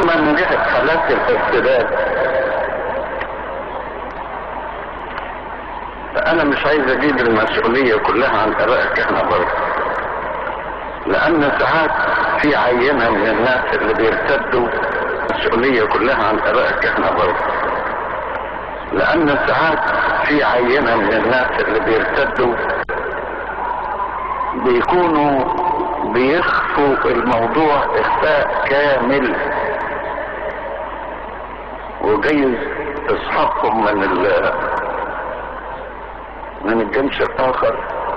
اما من جهة حالات الارتداد فانا مش عايز اجيب المسؤولية كلها عن اباء الكهنة برضه لان ساعات في عينة من الناس اللي بيرتدوا المسؤولية كلها عن اباء الكهنة برضه لان ساعات في عينة من الناس اللي بيرتدوا بيكونوا بيخفوا الموضوع اخفاء كامل وجايز اصحابهم من ال من الجنس الاخر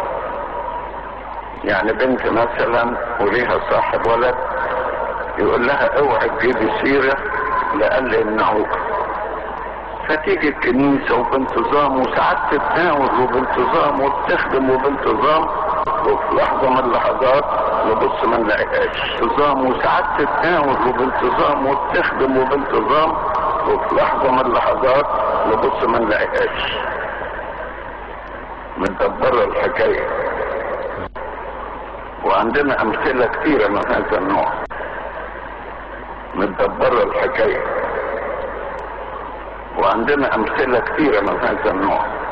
يعني بنت مثلا وليها صاحب ولد يقول لها اوعي تجيبي سيره لقال يمنعوك فتيجي الكنيسة وبانتظام وساعات تتناول وبانتظام وتخدم وبانتظام وفي لحظة من اللحظات نبص ما نلاقيهاش انتظام وساعات تتناول وبانتظام وتخدم وبانتظام وفي لحظة من اللحظات نبص ما نلاقيهاش متدبرة الحكاية وعندنا أمثلة كثيرة من هذا النوع متدبرة الحكاية وعندنا أمثلة كثيرة من هذا النوع